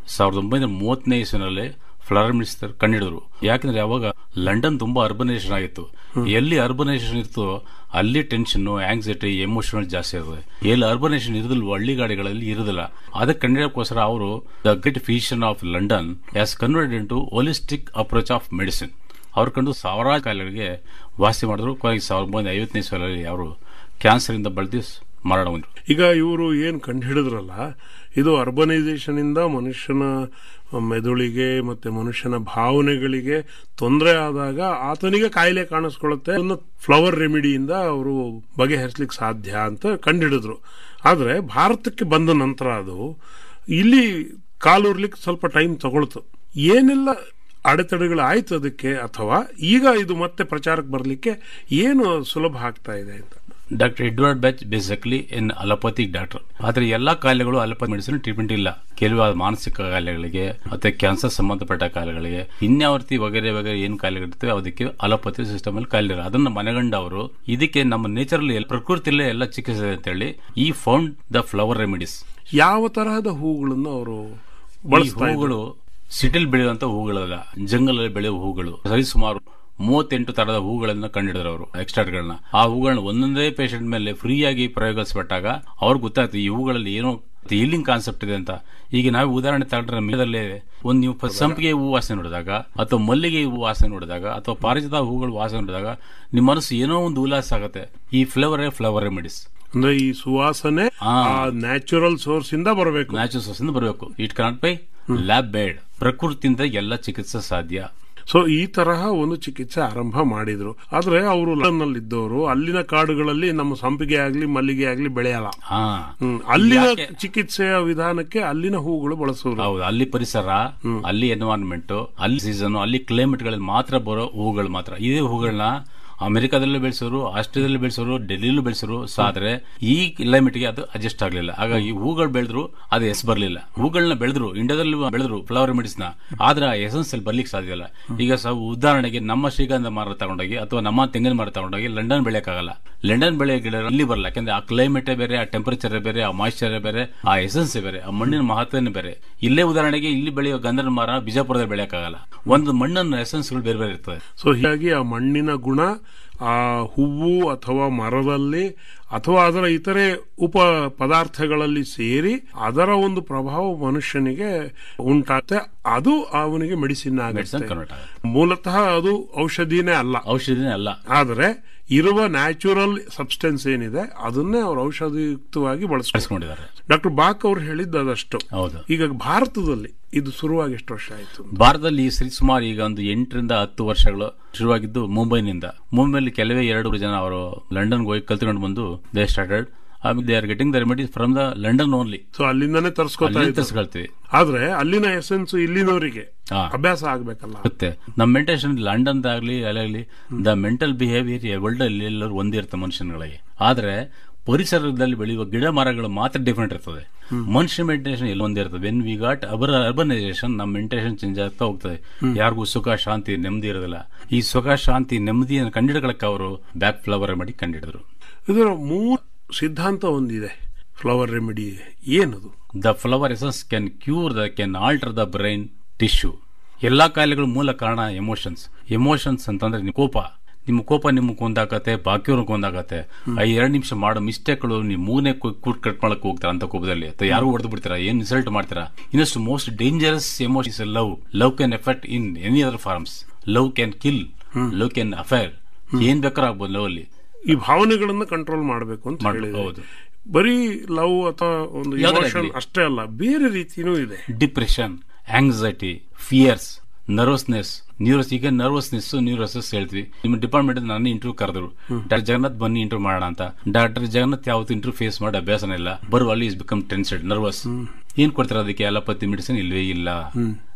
ಸಾವಿರದ ಒಂಬೈನೂರ ಮೂವತ್ತನೇ ಇಸ್ವಿನಲ್ಲಿ ಫ್ಲವರ್ ಮಿನಿಸ್ಟರ್ ಕಂಡಿಡಿದ್ರು ಯಾಕಂದ್ರೆ ಯಾವಾಗ ಲಂಡನ್ ತುಂಬಾ ಅರ್ಬನೈಸೇಷನ್ ಆಗಿತ್ತು ಎಲ್ಲಿ ಅರ್ಬನೈಸೇಷನ್ ಇರ್ತೋ ಅಲ್ಲಿ ಟೆನ್ಷನ್ ಆಂಗ್ಸೈಟಿ ಎಮೋಷನಲ್ ಜಾಸ್ತಿ ಇರ್ತದೆ ಎಲ್ಲಿ ಅರ್ಬನೈಸೇಷನ್ ಇರೋದಿಲ್ವೋ ಹಳ್ಳಿ ಗಾಡಿಗಳಲ್ಲಿ ಇರೋದಿಲ್ಲ ಅದಕ್ಕೆ ಕಂಡಿಡಕ್ಕೋಸ್ಕರ ಅವರು the great physician of London as convert into holistic approach of medicine ಅವ್ರು ಕಂಡು ಸಾವಿರಾರು ಕಾಯಿಲೆಗಳಿಗೆ ವಾಸಿ ಮಾಡಿದ್ರು ಕೊನೆಗೆ ಸಾವಿರದ ಒಂಬೈನೂರ ಐವತ್ತನೇ ಸಾಲಲ್ಲಿ ಅವರು ಕ್ಯಾನ್ಸರ್ ಇಂದ ಬಳದಿ ಮರಣ ಹೊಂದ್ರು ಈಗ ಇವರು ಏನ್ ಕಂಡು ಹಿಡಿದ್ರಲ್ಲ ಇದು ಅರ್ಬನೈಸೇಷನ್ ಇಂದ ಮನುಷ್ಯನ ಮೆದುಳಿಗೆ ಮತ್ತೆ ಮನುಷ್ಯನ ಭಾವನೆಗಳಿಗೆ ತೊಂದರೆ ಆದಾಗ ಆತನಿಗೆ ಕಾಯಿಲೆ ಕಾಣಿಸ್ಕೊಳ್ಳುತ್ತೆ ಅದನ್ನ ಫ್ಲವರ್ ರೆಮಿಡಿಯಿಂದ ಅವರು ಬಗೆಹರಿಸ್ಲಿಕ್ಕೆ ಸಾಧ್ಯ ಅಂತ ಕಂಡುಹಿಡಿದ್ರು ಆದ್ರೆ ಭಾರತಕ್ಕೆ ಬಂದ ನಂತರ ಅದು ಇಲ್ಲಿ ಕಾಲೂರ್ಲಿಕ್ಕೆ ಸ್ವಲ್ಪ ಟೈಮ್ ತಗೊಳ್ತು ಏನೆಲ್ಲ ಅಡೆತಡೆಗಳು ಆಯ್ತು ಅದಕ್ಕೆ ಅಥವಾ ಈಗ ಇದು ಮತ್ತೆ ಪ್ರಚಾರಕ್ಕೆ ಬರಲಿಕ್ಕೆ ಏನು ಸುಲಭ ಆಗ್ತಾ ಇದೆ ಅಂತ doctor Edward Bach basically in allopathic doctor ಆದ್ರೆ ಎಲ್ಲಾ ಕಾಯಿಲೆಗಳು ಅಲೋಪತಿ ಮೆಡಿಸಿನ್ ಟ್ರೀಟ್ಮೆಂಟ್ ಇಲ್ಲ ಕೆಲವು ಮಾನಸಿಕ ಕಾಯಿಲೆಗಳಿಗೆ ಮತ್ತೆ ಕ್ಯಾನ್ಸರ್ ಸಂಬಂಧಪಟ್ಟ ಕಾಯಿಲೆಗಳಿಗೆ ಇನ್ಯಾವರ್ತಿ ವಗೇರೆ ವಗೇರೆ ಏನ್ ಕಾಯಿಲೆಗಳಿರ್ತವೆ ಅದಕ್ಕೆ ಅಲೋಪತಿ ಸಿಸ್ಟಮ್ ಅಲ್ಲಿ ಕಾಯಿಲೆ ಇರೋ ಅದನ್ನ ಮನೆಗಂಡ ಅವರು ಇದಕ್ಕೆ ನಮ್ಮ ನೇಚರಲ್ಲಿ ಪ್ರಕೃತಿಯಲ್ಲೇ ಎಲ್ಲ ಚಿಕಿತ್ಸೆ ಇದೆ ಅಂತ ಹೇಳಿ ಈ ಫೌಂಡ್ ದ ಫ್ಲವರ್ ರೆಮಿಡೀಸ್ ಯಾವ ತರಹದ ಹೂಗಳನ್ನು ಅವರು ಈ ಬಳಸ್ತಾ ಇದ್ರು? ಹೂಗಳು ಸಿಟಿಲ್ ಬೆಳೆಯುವಂತ ಹೂಗಳಲ್ಲ ಜಂಗಲ್ ಅಲ್ಲಿ ಬೆಳೆಯುವ ಹೂಗಳು ಸರಿಸುಮಾರು ಮೂವತ್ತೆಂಟು ತರದ ಹೂಗಳನ್ನ ಕಂಡಿಡಿದ್ರು ಅವರು ಎಕ್ಸ್ಟ್ರಾಟ್ಗಳನ್ನ ಆ ಹೂಗಳನ್ನ ಒಂದೊಂದೇ ಪೇಷಂಟ್ ಮೇಲೆ ಫ್ರೀಯಾಗಿ ಪ್ರಯೋಗಿಸಪಟ್ಟಾಗ ಅವ್ರಿಗೆ ಗೊತ್ತಾಯ್ತು ಈ ಹೂಗಳಲ್ಲಿ ಏನೋ ಹೀಲಿಂಗ್ ಕಾನ್ಸೆಪ್ಟ್ ಇದೆ ಅಂತ ಈಗ ನಾವು ಉದಾಹರಣೆ ತಗೊಂಡ್ರೆ ಮೇಲಲ್ಲೇ ಒಂದು ನೀವು ಪ- ಸಂಪಿಗೆ ಹೂ ವಾಸನೆ ನೋಡಿದಾಗ ಅಥವಾ ಮಲ್ಲಿಗೆ ಹೂ ವಾಸನೆ ನೋಡಿದಾಗ ಅಥವಾ ಪಾರಿಜಾತ ಹೂಗಳು ವಾಸನೆ ನೋಡಿದಾಗ ನಿಮ್ಮ ಮನಸ್ಸು ಏನೋ ಒಂದು ಉಲ್ಲಾಸ ಆಗುತ್ತೆ ಈ ಫ್ಲೇವರೇ ಫ್ಲವರ್ ರೆಮಿಡೀಸ್ ಅಂದ್ರೆ ಈ ಸುವಾಸನೆ ಆ. ನ್ಯಾಚುರಲ್ ಸೋರ್ಸ್ ಇಂದ ಬರಬೇಕು ನ್ಯಾಚುರಲ್ ಸೋರ್ಸ್ ಇಂದ ಬರಬೇಕು it cannot by lab based ಪ್ರಕೃತಿಯಿಂದ ಎಲ್ಲ ಚಿಕಿತ್ಸೆ ಸಾಧ್ಯ ಸೊ ಈ ತರಹ ಒಂದು ಚಿಕಿತ್ಸೆ ಆರಂಭ ಮಾಡಿದ್ರು ಆದ್ರೆ ಅವರು ಲಂಡನ್ನಲ್ಲಿದ್ದವರು ಅಲ್ಲಿನ ಕಾಡುಗಳಲ್ಲಿ ನಮ್ಮ ಸಂಪಿಗೆ ಆಗ್ಲಿ ಮಲ್ಲಿಗೆ ಆಗ್ಲಿ ಬೆಳೆಯಲ್ಲ ಹಾ ಹ್ಮ್. ಅಲ್ಲಿನ ಯಾಕೆ? ಚಿಕಿತ್ಸೆಯ ವಿಧಾನಕ್ಕೆ ಅಲ್ಲಿನ ಹೂಗಳು ಬಳಸೋರು ಹೌದು ಅಲ್ಲಿ ಪರಿಸರ ಅಲ್ಲಿ ಎನ್ವೈರನ್ಮೆಂಟ್ ಅಲ್ಲಿ ಸೀಸನ್ ಅಲ್ಲಿ ಕ್ಲೈಮೇಟ್ ಗಳಲ್ಲಿ ಮಾತ್ರ ಬರೋ ಹೂಗಳು ಮಾತ್ರ ಇದೇ ಹೂಗಳನ್ನ ಅಮೆರಿಕಾದಲ್ಲೂ ಬೆಳೆಸೋರು ಆಸ್ಟ್ರೇಲಿಯಾದಲ್ಲೂ ಬೆಳೆಸೋರು ಡೆಲ್ಲಿಲೂ ಬೆಳೆಸೋರು ಸೊ ಆದ್ರೆ ಈ ಕ್ಲೈಮೇಟ್ ಗೆ ಅದು ಅಡ್ಜಸ್ಟ್ ಆಗ್ಲಿಲ್ಲ ಹಾಗಾಗಿ ಹೂಗಳು ಬೆಳೆದ್ರು ಅದು ಎಸ್ ಬರ್ಲಿಲ್ಲ ಹೂಗಳನ್ನ ಬೆಳೆದ್ರು ಇಂಡಿಯಾದಲ್ಲಿ ಬೆಳೆದ್ರು ಫ್ಲವರ್ ರೆಮಿಡೀಸ್ ನ ಆದ್ರೆ ಆ ಎಸೆನ್ಸ್ ಅಲ್ಲಿ ಬರ್ಲಿಕ್ಕೆ ಸಾಧ್ಯ ಇಲ್ಲ ಈಗ ಸ ಉದಾಹರಣೆಗೆ ನಮ್ಮ ಶ್ರೀಗಂಧ ಮರ ತಗೊಂಡೋಗಿ ಅಥವಾ ನಮ್ಮ ತೆಂಗಿನ ಮರ ತಗೊಂಡೋಗಿ ಲಂಡನ್ ಬೆಳೆಯಕ್ಕಾಗಲ್ಲ ಲಂಡನ್ ಬೆಳೆ ಗಿಡ ಇಲ್ಲಿ ಬರಲ್ಲ ಯಾಕಂದ್ರೆ ಆ ಕ್ಲೈಮೇಟೇ ಬೇರೆ ಆ ಟೆಂಪರೇಚರ್ ಬೇರೆ ಆ ಮಾಯಿಶ್ಚರ್ ಬೇರೆ ಆ ಎಸೆನ್ಸ್ ಬೇರೆ ಆ ಮಣ್ಣಿನ ಮಹತ್ವನೇ ಬೇರೆ ಇಲ್ಲೇ ಉದಾಹರಣೆಗೆ ಇಲ್ಲಿ ಬೆಳೆಯೋ ಗಂಧದ ಮರ ಬಿಜಾಪುರದಲ್ಲಿ ಬೆಳೆಯಕ್ಕಾಗಲ್ಲ ಒಂದು ಮಣ್ಣನ್ನು ಎಸೆನ್ಸ್ಗಳು ಬೇರೆ ಬೇರೆ ಇರ್ತದೆ ಸೊ ಹೀಗಾಗಿ ಆ ಮಣ್ಣಿನ ಗುಣ ಆ ಹೂವು ಅಥವಾ ಮರದಲ್ಲಿ ಅಥವಾ ಅದರ ಇತರೆ ಉಪ ಪದಾರ್ಥಗಳಲ್ಲಿ ಸೇರಿ ಅದರ ಒಂದು ಪ್ರಭಾವ ಮನುಷ್ಯನಿಗೆ ಉಂಟಾಗುತ್ತೆ ಅದು ಅವನಿಗೆ ಮೆಡಿಸಿನ್ ಮೆಡಿಸನ್ ಆಗುತ್ತೆ ಕನ್ವರ್ಟ್ ಆಗುತ್ತೆ ಮೂಲತಃ ಅದು ಔಷಧಿನೇ ಅಲ್ಲ ಔಷಧಿನೇ ಅಲ್ಲ ಆದರೆ ಇರುವ ನ್ಯಾಚುರಲ್ ಸಬ್ಸ್ಟೆನ್ಸ್ ಏನಿದೆ ಅದನ್ನೇ ಅವರು ಔಷಧಿಯುಕ್ತವಾಗಿ ಬಳಸ್ತಾರೆ ಬಳಸ್ಕೊಂಡಿದ್ದಾರೆ ಡಾಕ್ಟರ್ ಬಾಕ್ ಅವರು ಹೇಳಿದ್ದು ಅದಷ್ಟು ಹೌದು ಈಗ ಭಾರತದಲ್ಲಿ ಇದು ಶುರುವಾಗಿ ಎಷ್ಟು ವರ್ಷ ಆಯ್ತು ಭಾರತದಲ್ಲಿ ಈ ಸರಿ ಸುಮಾರು ಈಗ ಒಂದು ಎಂಟರಿಂದ ಹತ್ತು ವರ್ಷಗಳು ಶುರುವಾಗಿದ್ದು ಮುಂಬೈನಿಂದ ಮುಂಬೈಲಿ ಕೆಲವೇ ಎರಡು ಜನ ಅವರು ಲಂಡನ್ಗೆ ಹೋಗಿ ಕಲ್ತ್ಕೊಂಡು ಬಂದು ದೇ ಸ್ಟಾರ್ಟೆಡ್ ಆಮೇಲೆ they are getting the remedies from the London only so ಅಲ್ಲಿಂದಾನೇ ತರಿಸ್ಕೊತಾ ಅಲ್ಲಿ ಇದ್ರು ತರಿಸ್ಕೊಳ್ತೀವಿ ಆದ್ರೆ ಅಲ್ಲಿನ ಎಸೆನ್ಸ್ ಇಲ್ಲಿನವರಿಗೆ ಹಾ. ಅಭ್ಯಾಸ ಆಗ್ಬೇಕಲ್ಲ ಮತ್ತೆ ನಮ್ಮ ಮೆಂಟೇಷನ್ ಲಂಡನ್ ಆಗಲಿ ಅಲ್ಲಾಗಲಿ ದ ಮೆಂಟಲ್ ಬಿಹೇವಿಯರ್ ವರ್ಲ್ಡ್ ಅಲ್ಲಿ ಎಲ್ಲರೂ ಒಂದೇ ಇರ್ತದೆ ಮನುಷ್ಯನಿಗಳಿಗೆ ಆದ್ರೆ ಪರಿಸರದಲ್ಲಿ ಬೆಳೆಯುವ ಗಿಡ ಮರಗಳು ಮಾತ್ರ ಡಿಫ್ರೆಂಟ್ ಇರ್ತದೆ ಮನುಷ್ಯ ಮೆಡಿಟೇಷನ್ ಎಲ್ಲ ಒಂದೇ ಇರ್ತದೆ ವೆನ್ ವಿ ಗಾಟ್ ಅಬರ್ ಅರ್ಬನೈಸೇಷನ್ ನಮ್ಮ ಮೆಡಿಟೇಷನ್ ಚೇಂಜ್ ಆಗ್ತಾ ಹೋಗ್ತದೆ ಯಾರಿಗೂ ಸುಖ ಶಾಂತಿ ನೆಮ್ಮದಿ ಇರೋದಿಲ್ಲ ಈ ಸುಖ ಶಾಂತಿ ನೆಮ್ಮದಿಯನ್ನು ಕಂಡಿಡ್ಕೊಳ್ಳಕ್ಕೆ ಅವರು ಬ್ಯಾಕ್ ಫ್ಲವರ್ ಮಾಡಿ ಕಂಡಿಡಿದ್ರು ಇದರ ಮೂರು ಸಿದ್ಧಾಂತ ಒಂದಿದೆ ಫ್ಲವರ್ ರೆಮಿಡಿ ಏನದು the flower essence can cure the can alter the brain tissue ಎಲ್ಲಾ ಕಾಯಿಲೆಗಳ ಮೂಲ ಕಾರಣ ಎಮೋಷನ್ಸ್ ಎಮೋಷನ್ಸ್ ಅಂತಂದ್ರೆ ನಿಮ್ಮ ಕೋಪ ನಿಮ್ಮ ಕೋಪ ನಿಮ್ಗೆ ಕೊಂದಾಕತ್ತೆ ಬಾಕಿಯವ್ರಿಗೆ ಕೊಂದಾಕತ್ತೆ ಆ ಎರಡು ನಿಮಿಷ ಮಾಡೋ ಮಿಸ್ಟೇಕ್ಗಳು ನೀವು ಮೂಗನೆ ಕೂಟ್ ಕಟ್ ಮಾಡಕ್ ಹೋಗ್ತಾರ ಅಂತ ಕೋಪದಲ್ಲಿ ಅಥವಾ ಯಾರು ಹೊಡೆದು ಬಿಡ್ತೀರಾ ಏನ್ ಇನ್ಸಲ್ಟ್ ಮಾಡ್ತೀರಾ ಇನ್ನಷ್ಟು most dangerous emotions love love can affect in any other forms love can kill love can affair ಏನ್ ಬೇಕಾದ್ರೂ ಆಗ್ಬೋದು ಲವ್ ಅಲ್ಲಿ ಈ ಭಾವನೆಗಳನ್ನ ಕಂಟ್ರೋಲ್ ಮಾಡಬೇಕು ಅಂತ ಮಾಡ್- ಹೇಳಿದೆ ಹೌದು. ಬರೀ ಲವ್ ಅಥವಾ ಒಂದು ಯಾವ್ದಾರ ಇಮೋಷನ್ ಆಗ್ಲಿ. ಅಷ್ಟೇ ಅಲ್ಲ ಬೇರೆ ರೀತಿನೂ ಇದೆ depression anxiety fears nervousness neurosis ಈಗ ನರ್ವಸ್ನೆಸ್ ನ್ಯೂರೋಸಸ್ ಹೇಳ್ತೀವಿ ನಿಮ್ಮ ಡಿಪಾರ್ಟ್ಮೆಂಟ್ ನನ್ನ ಇಂಟರ್ವ್ಯೂ ಕರೆದ್ರು ಡಾಕ್ಟರ್ ಜಗನ್ನಾಥ್ ಬನ್ನಿ ಇಂಟರ್ವ್ಯೂ ಮಾಡೋಣ ಅಂತ ಡಾಕ್ಟರ್ ಜಗನ್ನಾಥ್ ಯಾವತ್ತು ಇಂಟರ್ವ್ಯೂ ಫೇಸ್ ಮಾಡಿ ಅಭ್ಯಾಸನೇ ಇಲ್ಲ ಬರುವ ಅಲ್ಲಿ ಇಸ್ ಬಿಕಮ್ ಟೆನ್ಸೆಡ್ ನರ್ವಸ್ ಏನ್ ಕೊಡ್ತಾರೆ ಅದಕ್ಕೆ ಅಲೋಪತಿ ಮೆಡಿಸಿನ್ ಇಲ್ವೇ ಇಲ್ಲ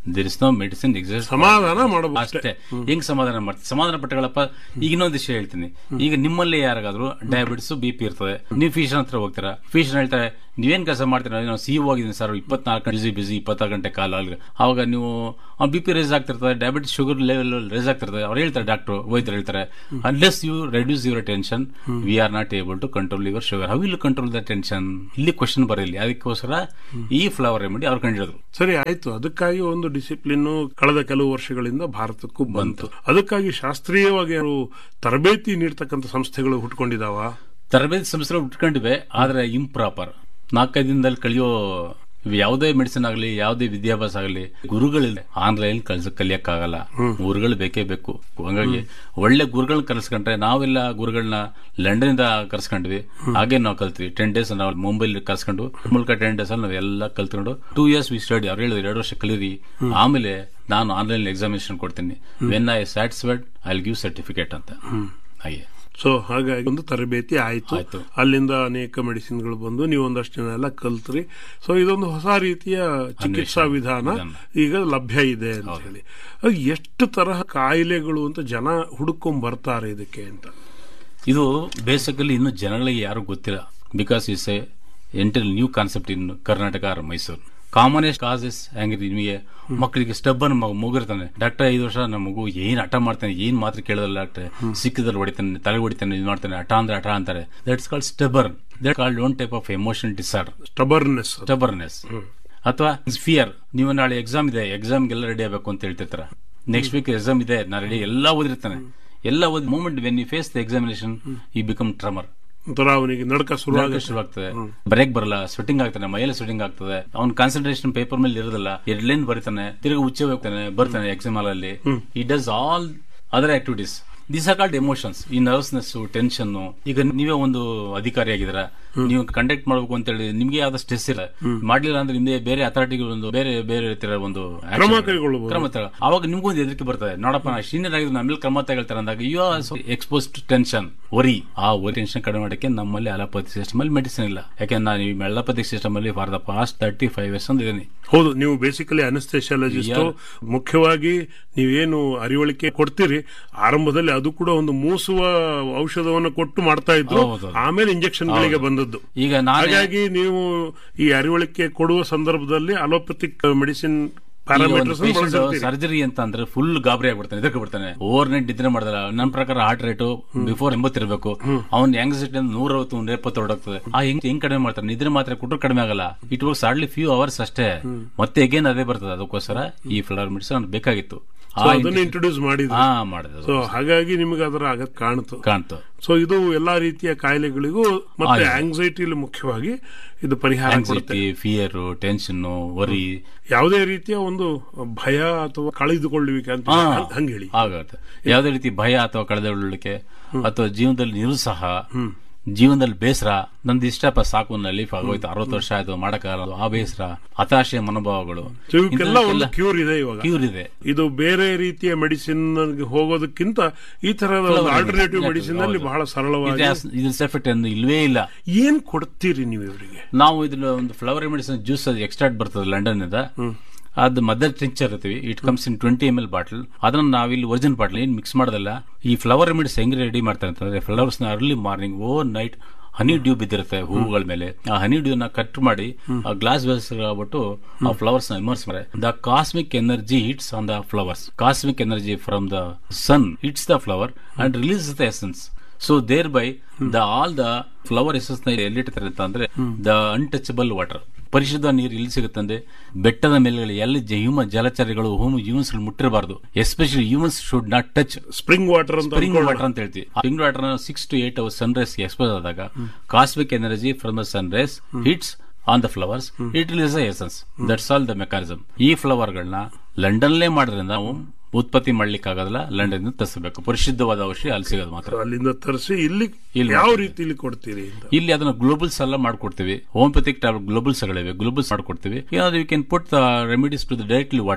there is no medicine exist ಸಮಾಧಾನ ಮಾಡಬಹುದು ಅಷ್ಟೇ ಹೆಂಗ್ ಸಮಾಧಾನ ಮಾಡ್ತೀವಿ ಸಮಾಧಾನ ಪಟ್ಟಗಳಪ್ಪ ಈಗ ಇನ್ನೊಂದು ವಿಷಯ ಹೇಳ್ತೀನಿ ಈಗ ನಿಮ್ಮಲ್ಲಿ ಯಾರಿಗಾದ್ರೂ ಡಯಾಬಿಟಿಸ್ ಬಿ ಪಿ ಇರ್ತದೆ ನೀವು ಫಿಶನ್ ಹತ್ರ ಹೋಗ್ತೀರಾ ಫಿಶನ್ ಹೇಳ್ತಾರೆ ನೀವೇನ್ ಕೆಲಸ ಮಾಡ್ತೀರಾ ನಾವು ಸಿ ಹೋಗಿದ್ದೀನಿ ಸರ್ ಇಪ್ಪತ್ನಾಲ್ಕು ಬಿಸಿ ಬಿಸಿ ಇಪ್ಪತ್ತಾರು ಗಂಟೆ ಕಾಲ ಅಲ್ಲಿ ಅವಾಗ ನೀವು ಬಿ ಪಿ ರೇಸ್ ಆಗ್ತಿರ್ತದೆ ಡಯಾಬಿಟಿಸ್ ಶುಗರ್ ಲೆವೆಲ್ ರೇಸ್ ಆಗ್ತಿರ್ತದೆ ಅವ್ರು ಹೇಳ್ತಾರೆ ಡಾಕ್ಟರ್ ವೈದ್ಯರು ಹೇಳ್ತಾರೆ unless you reduce your tension we are not able to control your sugar how will control the tension ಇಲ್ಲಿ ಕ್ವಶನ್ ಬರಲಿ ಅದಕ್ಕೋಸ್ಕರ ಈ ಫ್ಲವರ್ ರೆಮಿಡಿ ಅವ್ರು ಕಂಡಿಡಿದ್ರು ಸರಿ ಆಯ್ತು ಅದಕ್ಕಾಗಿ ಒಂದು ಡಿಸಿಪ್ಲಿನ್ ಕಳೆದ ಕೆಲವು ವರ್ಷಗಳಿಂದ ಭಾರತಕ್ಕೂ ಬಂತು ಅದಕ್ಕಾಗಿ ಶಾಸ್ತ್ರೀಯವಾಗಿ ಅವರು ತರಬೇತಿ ನೀಡ್ತಕ್ಕಂಥ ಸಂಸ್ಥೆಗಳು ಹುಟ್ಕೊಂಡಿದಾವ ತರಬೇತಿ ಸಂಸ್ಥೆಗಳು ಉಟ್ಕೊಂಡಿವೆ ಆದ್ರೆ ಇಂಪ್ರಾಪರ್ ನಾಲ್ಕೈದು ದಿನದಲ್ಲಿ ಕಲಿಯೋ ಇವ್ ಯಾವುದೇ ಮೆಡಿಸಿನ್ ಆಗಲಿ ಯಾವುದೇ ವಿದ್ಯಾಭ್ಯಾಸ ಆಗಲಿ ಗುರುಗಳಿಲ್ಲ ಆನ್ಲೈನ್ ಕಲ್ಸ ಕಲಿಯಕ್ಕಾಗಲ್ಲ ಗುರುಗಳು ಬೇಕೇ ಬೇಕು ಹಂಗಾಗಿ ಒಳ್ಳೆ ಗುರುಗಳನ್ನ ಕರ್ಸ್ಕೊಂಡ್ರೆ ನಾವೆಲ್ಲ ಗುರುಗಳನ್ನ ಲಂಡನ್ ಇಂದ ಕರ್ಸ್ಕೊಂಡ್ವಿ ಹಾಗೆ ನಾವು ಕಲ್ತ್ವಿ ಟೆನ್ ಡೇಸ್ ನಾವು ಮುಂಬೈಲಿ ಕರ್ಸ್ಕೊಂಡು ಮೂಲಕ ಟೆನ್ ಡೇಸ್ ಅಲ್ಲಿ ನಾವೆಲ್ಲ ಕಲ್ತ್ಕೊಂಡು ಟೂ ಇಯರ್ಸ್ ವಿ ಸ್ಟಡಿ ಅವ್ರು ಹೇಳಿದ್ರು ಎರಡು ವರ್ಷ ಕಲೀರಿ ಆಮೇಲೆ ನಾನು ಆನ್ಲೈನ್ ಎಕ್ಸಾಮಿನೇಷನ್ ಕೊಡ್ತೀನಿ when I satisfied I give certificate ಅಂತ ಹಾಗೆ ಸೊ ಹಾಗಾಗಿ ಒಂದು ತರಬೇತಿ ಆಯ್ತು ಆಯ್ತು. ಅಲ್ಲಿಂದ ಅನೇಕ ಮೆಡಿಸಿನ್ಗಳು ಬಂದು ನೀವು ಒಂದಷ್ಟು ಜನ ಎಲ್ಲ ಕಲ್ತ್ರಿ ಸೊ ಇದೊಂದು ಹೊಸ ರೀತಿಯ ಚಿಕಿತ್ಸಾ ವಿಧಾನ ವಿಧಾನ. ಈಗ ಲಭ್ಯ ಇದೆ ಅಂತ ಹೇಳಿ ಅದು ಎಷ್ಟು ತರಹ ಕಾಯಿಲೆಗಳು ಅಂತ ಜನ ಹುಡುಕೊಂಡ್ ಬರ್ತಾರೆ ಇದಕ್ಕೆ ಅಂತ ಇದು ಬೇಸಿಕಲಿ ಇನ್ನು ಜನಗಳಿಗೆ ಯಾರು ಗೊತ್ತಿಲ್ಲ ಬಿಕಾಸ್ ಇಸ್ ಎ ಎಂಟಲ್ new concept in Karnataka or Mysuru commonest causes ಹೆಂಗಿದೆ ನಿಮಗೆ ಮಕ್ಕಳಿಗೆ ಸ್ಟಬ್ಬನ್ ಮಗುರ್ತಾನೆ ಡಾಕ್ಟರ್ ಐದು ವರ್ಷ ನಮ್ಮ ಮಗು ಏನ್ ಹಠ ಮಾಡ್ತಾನೆ ಏನ್ ಮಾತ್ರ ಕೇಳೋದಲ್ಲ ಡಾಕ್ಟರ್ ಸಿಕ್ಕಿದ್ರೆ ಹೊಡಿತಾನೆ ತಲೆ ಹೊಡಿತಾನೆ ಇದು ಮಾಡ್ತಾನೆ ಹಠ ಅಂದ್ರೆ ಹಠ ಅಂತಾರೆ that's called stubborn that called one type of emotional disorder stubbornness stubbornness ಅಥವಾ ಫಿಯರ್ ನೀವು ನಾಳೆ ಎಕ್ಸಾಮ್ ಇದೆ ಎಕ್ಸಾಮ್ಗೆಲ್ಲ ರೆಡಿ ಆಗಬೇಕು ಅಂತ ಹೇಳ್ತಿರ್ತಾರ ನೆಕ್ಸ್ಟ್ ವೀಕ್ ಎಕ್ಸಾಮ್ ಇದೆ ನಾ ರೆಡಿ ಎಲ್ಲ ಓದಿರ್ತಾನೆ ಎಲ್ಲ ಓದಿ moment when you face the examination ಈ ಬಿಕಮ್ ಟ್ರಮರ್ ಒಂಥರ ಅವನಿಗೆ ನಡ್ಕ ಶುರುವಾಗ ಶುರುವಾಗ್ತದೆ ಬ್ರೇಕ್ ಬರಲ್ಲ ಸ್ವೆಟಿಂಗ್ ಆಗ್ತಾನೆ ಮೈಯಲ್ಲಿ ಸ್ವೆಟಿಂಗ್ ಆಗ್ತದೆ ಅವ್ನ ಕಾನ್ಸಂಟ್ರೇಷನ್ ಪೇಪರ್ ಮೇಲೆ ಇರೋದಿಲ್ಲ ಎರಡು ಲೈನ್ ಬರೀತಾನೆ ತಿರುಗಿ ಉಚ್ಚ ಹೋಗ್ತಾನೆ ಬರ್ತಾನೆ ಎಕ್ಸಾಮ್ ಅಲ್ಲಿ ಈ does all other activities these are called emotions ಈ ನರ್ವ್ಸ್ನೆಸ್ ಟೆನ್ಷನ್ ಈಗ ನೀವೇ ಒಂದು ಅಧಿಕಾರಿ ಆಗಿದ್ದೀರಾ ನೀವು ಕಂಡಕ್ಟ್ ಮಾಡಬೇಕು ಅಂತ ಹೇಳಿ ನಿಮ್ಗೆ ಯಾವ್ದು ಸ್ಟ್ರೆಸ್ ಇಲ್ಲ ಮಾಡ್ಲಿಲ್ಲ ಅಂದ್ರೆ ನಿಮ್ಗೆ ಬೇರೆ ಅಥಾರಿಟಿಗಳು ಒಂದು ಬೇರೆ ಬೇರೆ ರೀತಿಯ ಒಂದು action ಕ್ರಮ ಕೈಗೊಳ್ಳಬಹುದು. ಕ್ರಮ ತಗೊಳ್ಳಿ. ಅವಾಗ ನಿಮ್ಗೂ ಒಂದು ಹೆದರಿಕೆ ಬರ್ತದೆ ನೋಡಪ್ಪ ನಾ ಸೀನಿಯರ್ ಆಗಿದ್ದು ನಮ್ಮೇಲೆ ಕ್ರಮ ತಗೊಳ್ತಾರೆ ಅಂದಾಗ you are expose to tension worry ಆ ಒರಿ ಟೆನ್ಷನ್ ಕಡಿಮೆ ಮಾಡಕ್ಕೆ ನಮ್ಮಲ್ಲಿ ಅಲೋಪತಿ ಸಿಸ್ಟಮ್ ಅಲ್ಲಿ ಮೆಡಿಸಿನ್ ಇಲ್ಲ ಯಾಕೆಂದ್ರೆ ನಾನು ಈ ಅಲೋಪತಿ ಸಿಸ್ಟಮ್ ಅಲ್ಲಿ for the past thirty five years ಅಂತ ಇದೀನಿ ಹೌದು ನೀವು ಬೇಸಿಕಲಿ ಅನಸ್ಥೆಷಿಯಾಲಜಿಸ್ಟ್ ಮುಖ್ಯವಾಗಿ ನೀವೇನು ಅರಿವಳಿಕೆ ಕೊಡ್ತೀರಿ ಆರಂಭದಲ್ಲಿ ಅದು ಕೂಡ ಒಂದು ಮೂಸುವ ಔಷಧವನ್ನು ಕೊಟ್ಟು ಮಾಡ್ತಾ ಇದ್ರು ಹೌದು. ಆಮೇಲೆ ಇಂಜೆಕ್ಷನ್ ಗಳಿಗೆ ಬಂದದ್ದು ಈಗ ನಾನು ಹಾಗಾಗಿ ನೀವು ಈ ಅರಿವಳಿಕೆ ಕೊಡುವ ಸಂದರ್ಭದಲ್ಲಿ ಅಲೋಪತಿಕ್ ಮೆಡಿಸಿನ್ ಪ್ಯಾರಾಮೀಟರ್ಸ್ ಬಳಸಿರ್ತೀರಿ ಸರ್ಜರಿ ಅಂತ ಅಂದ್ರೆ ಫುಲ್ ಗಾಬರಿ ಆಗ್ಬಿಡ್ತಾನೆ ಇದಕ್ಕೆ ಬಿಡ್ತಾನೆ ಓವರ್ ನೈಟ್ ನಿದ್ರೆ ಮಾಡಿದಲ್ಲ ನನ್ನ ಪ್ರಕಾರ ಹಾರ್ಟ್ ರೇಟ್ ಬಿಫೋರ್ ಎಂಬತ್ತಿರ್ಬೇಕು ಅವ್ನ ಆಂಗ್ಸೈಟಿ ನೂರ ಅರವತ್ತು ನೂರ ಎಪ್ಪತ್ತು ಹೊರಡೋಗ್ತದೆ ಆ ಹೆಂಗ್ ಹೆಂಗ್ ಕಡಿಮೆ ಮಾಡ್ತಾರೆ ನಿದ್ರೆ ಮಾತ್ರ ಕೊಟ್ಟರು ಕಡಿಮೆ ಆಗಲ್ಲ it works hardly few hours ಅಷ್ಟೇ ಮತ್ತೆ ಅಗೇನ್ ಅದೇ ಬರ್ತದೆ ಅದಕ್ಕೋಸ್ಕರ ಈ ಫ್ಲವರ್ ಮೆಡಿಸಿನ್ ಬೇಕಾಗಿತ್ತು ಆ ಅದನ್ನು ಇಂಟ್ರೊಡ್ಯೂಸ್ ಮಾಡಿದ್ರು ಹಾ ಮಾಡಿದೆ ಸೊ ಹಾಗಾಗಿ ನಿಮಗೆ ಅದರ ಅಗತ್ಯ ಕಾಣ್ತು ಕಾಣ್ತು ಸೊ ಇದು ಎಲ್ಲಾ ರೀತಿಯ ಕಾಯಿಲೆಗಳಿಗೂ ಮತ್ತೆ ಆಂಗ್ಸೈಟಿಲಿ ಮುಖ್ಯವಾಗಿ ಇದು ಪರಿಹಾರ ಕೊಡುತ್ತೆ ಆಂಗ್ಸೈಟಿ ಫಿಯರ್ ಟೆನ್ಷನ್ ವರಿ ಯಾವುದೇ ರೀತಿಯ ಒಂದು ಭಯ ಅಥವಾ ಕಳೆದುಕೊಳ್ಳುವಿಕೆ ಅಂತ ಹಾ. ಹಂಗ ಹೇಳಿ ಆಗುತ್ತೆ ಯಾವುದೇ ರೀತಿ ಭಯ ಅಥವಾ ಕಳೆದುಕೊಳ್ಳಲಿಕ್ಕೆ ಅಥವಾ ಜೀವನದಲ್ಲಿ ನಿರುತ್ಸಾಹ ಜೀವನದಲ್ಲಿ ಬೇಸರ ನಂದು ಇಷ್ಟಪ್ಪ ಸಾಕು ನನ್ನ ಲೈಫ್ ಆಗೋಯ್ತು ಅರವತ್ತು ವರ್ಷ ಆಯ್ತು ಮಾಡಕ್ಕಾಗಲ್ಲ ಆ ಬೇಸರ ಹತಾಶೆ ಮನೋಭಾವಗಳು ಸೊ ಇವಕ್ಕೆಲ್ಲ ಒಂದು ಕ್ಯೂರ್ ಇದೆ ಇವಾಗ ಕ್ಯೂರ್ ಇದೆ ಇದು ಬೇರೆ ರೀತಿಯ ಮೆಡಿಸಿನ್ ಹೋಗೋದಕ್ಕಿಂತ ಈ ತರದ ಆಲ್ಟರ್ನೇಟಿವ್ ಮೆಡಿಸಿನ್ ಅಲ್ಲಿ ಬಹಳ ಸರಳವಾಗಿ ಇದ್ರ ಎಫೆಕ್ಟ್ ಏನು ಇಲ್ವೇ ಇಲ್ಲ ಏನ್ ಕೊಡ್ತೀರಿ ನೀವು ಇವರಿಗೆ ನಾವು ಇದ್ರ ಒಂದು ಫ್ಲವರ್ ಮೆಡಿಸಿನ್ ಜ್ಯೂಸ್ ಅದು ಎಕ್ಸ್ಟ್ರಾಕ್ಟ್ ಬರ್ತದೆ ಲಂಡನ್ ಇಂದ ಅದು ಮದರ್ ಟಿಂಚರ್ ಇರ್ತೀವಿ it comes in twenty M L bottle ಅದನ್ನ ನಾವಿಲ್ಲಿ ಒರಿಜಿನ್ ಬಾಟಲ್ ಏನ್ ಮಿಕ್ಸ್ ಮಾಡೋದಲ್ಲ ಈ ಫ್ಲವರ್ ರೆಮಿಡಿಸ್ ಹೆಂಗ್ ರೆಡಿ ಮಾಡ್ತಾರೆ ಅಂತಂದ್ರೆ ಫ್ಲವರ್ಸ್ ನ ಅರ್ಲಿ ಮಾರ್ನಿಂಗ್ ಓವರ್ ನೈಟ್ ಹನಿ ಡ್ಯೂ ಬಿದ್ದಿರುತ್ತೆ ಹೂವುಗಳ ಮೇಲೆ ಆ ಹನಿ ಡ್ಯೂ ನ ಕಟ್ ಮಾಡಿ ಆ ಗ್ಲಾಸ್ ವೆಲ್ಸ್ ಆಗ್ಬಿಟ್ಟು ಆ ಫ್ಲವರ್ಸ್ ನ ಇಮರ್ಸ್ ಮಾಡಿ the cosmic energy hits on the flowers cosmic energy from the sun hits the flower and release the essence so thereby the all the flower essence ನ ಎಲ್ಲಿಟ್ಟಿರ್ತಾರೆ ಅಂತ ಅಂದ್ರೆ the untouchable water ಪರಿಶುದ್ಧ ನೀರು ಇಲ್ಲಿ ಸಿಗುತ್ತಂದ್ರೆ ಬೆಟ್ಟದ ಮೇಲೆಗಳು ಎಲ್ಲಿ ಹ್ಯೂಮನ್ ಜಲಚರಿಗಳು ಹೂಮ್ ಹ್ಯೂಮನ್ಸ್ ಮುಟ್ಟಿರಬಾರದು especially humans should not touch spring water ಅಂತ ಸ್ಪ್ರಿಂಗ್ ವಾಟರ್ ಅಂತ ಹೇಳ್ತೀವಿ spring water six to eight hours sunrise expose ಆದಾಗ cosmic energy from the sunrise hits on the flowers it release essence that's all the mechanism ಈ ಫ್ಲವರ್ಗಳನ್ನ ಲಂಡನ್ಲೇ ಮಾಡೋದ್ರಿಂದ ನಾವು ಉತ್ಪತ್ತಿ ಮಾಡ್ಲಿಕ್ಕೆ ಆಗೋದಿಲ್ಲ ಲಂಡನ್ ತರಿಸಬೇಕು ಪರಿಶುದ್ಧವಾದ ಔಷಧಿ ಅಲ್ಲಿ ಸಿಗೋದು ಮಾತ್ರ ಅಲ್ಲಿಂದ ತರಿಸಿ ಇಲ್ಲಿ ಇಲ್ಲಿ ಯಾವ ರೀತಿಲಿ ಕೊಡ್ತೀರಿ ಅಂತ ಇಲ್ಲಿ ಅದನ್ನ ಗ್ಲೋಬಲ್ಸ್ ಎಲ್ಲ ಮಾಡ್ಕೊಡ್ತೀವಿ ಹೋಮಿಯೋಪತಿಕ್ ಟ್ಯಾಬ್ಲೆಟ್ ಗ್ಲೋಬಲ್ಸ್ ಗಳಿವೆ ಗ್ಲೋಬಲ್ಸ್ ಮಾಡ್ಕೊಡ್ತೀವಿ ಏನಾದ್ರು you can put the remedies to the directly water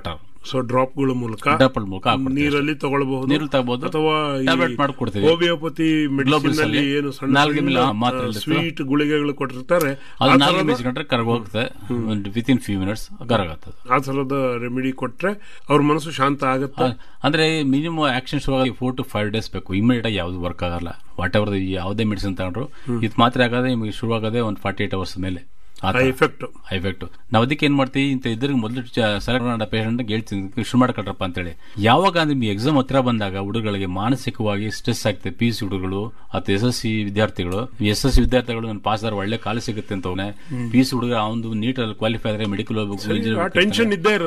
so ಡ್ರಾಪ್ಗಳ ಮೂಲಕ ಡಬಲ್ ಮೂಲಕ ಹಾಕ್ಕೊಡ್ತೀವಿ ನೀರಲ್ಲಿ ತಗೊಳ್ಬಹುದು ನೀರಲ್ಲಿ ತಗೋಬಹುದು ಅಥವಾ ಟ್ಯಾಬ್ಲೆಟ್ ಮಾಡ್ಕೊಡ್ತೀವಿ ಹೋಮಿಯೋಪತಿ ಮೆಡಿಸಿನ್ ಅಲ್ಲಿ ಅಲ್ಲಿ ಏನು ಸಣ್ಣ ನಾಲ್ಗೆ ಮೇಲೆ ಮಾತ್ರೆ ಇರುತ್ತೆ. ಸ್ವೀಟ್ ಗುಳಿಗೆಗಳು ಕೊಟ್ಟಿರ್ತಾರೆ ಅದು ಆ ನಾಲ್ಕು ಥರದ- ಬೇಯಿಸ್ಕೊಂಡ್ರೆ ಕರಗೋಗುತ್ತೆ ವಿತ್ ಇನ್ ಫ್ಯೂ ಮಿನಿಟ್ಸ್ ಕರಗತ್ತದು ಆ ತರದ ರೆಮಿಡಿ ಕೊಟ್ರೆ ಅವ್ರ ಮನಸ್ಸು ಶಾಂತ ಆಗುತ್ತೆ ಅಂದ್ರೆ ಮಿನಿಮಮ್ ಆಕ್ಷನ್ ಶೋ ಆಗಿ ಫೋರ್ ಟು ಫೈವ್ ಡೇಸ್ ಬೇಕು ಇಮಿಡಿಯೇಟ್ ಆಗಿ ಯಾವ್ದು ವರ್ಕ್ ಆಗಲ್ಲ ವಾಟ್ ಎವರ್ ಯಾವುದೇ ಮೆಡಿಸಿನ್ ತಗೊಂಡ್ರು ಇದು ಮಾತ್ರ ಆಗೋದೇ ನಿಮಗೆ ಶುರು ಆಗೋದೇ ಒಂದು ಫಾರ್ಟಿ ಏಟ್ ಅವರ್ಸ್ ಮೇಲೆ ಆ ಆ ಥರ. ಎಫೆಕ್ಟ್ ಎಫೆಕ್ಟ್ ನಾವು ಅದಕ್ಕೆ ಏನ್ ಮಾಡ್ತೀವಿ ಇಂತ ಇದ್ರಿಗೆ ಮೊದಲು ಸೆಲೆಕ್ಟ್ ಪೇಷಂಟ್ ಹೇಳ್ತೀನಿ ಶುರು ಮಾಡ್ಕೊಳ್ರಪ್ಪ ಅಂತೇಳಿ ಯಾವಾಗ ನಿಮ್ಗೆ ಎಕ್ಸಾಮ್ ಹತ್ರ ಬಂದಾಗ ಹುಡುಗರಿಗೆ ಮಾನಸಿಕವಾಗಿ ಸ್ಟ್ರೆಸ್ ಆಗ್ತದೆ ಪಿ ಸಿ ಹುಡುಗರು ಅಥವಾ ಎಸ್ ಎಸ್ ಸಿ ವಿದ್ಯಾರ್ಥಿಗಳು ಎಸ್ ಎಸ್ ಸಿ ವಿದ್ಯಾರ್ಥಿಗಳು ನನ್ನ ಪಾಸ್ ಆದ್ರೆ ಒಳ್ಳೆ ಕಾಲೇಜ್ ಸಿಗುತ್ತೆ ಅಂತ ಪಿ ಸಿ ಹುಡುಗ ಅವನು ನೀಟಲ್ಲಿ ಕ್ವಾಲಿಫೈ ಆದ್ರೆ ಮೆಡಿಕಲ್ ಹೋಗ್ಬೇಕು ಟೆನ್ಷನ್ ಇದ್ದೇ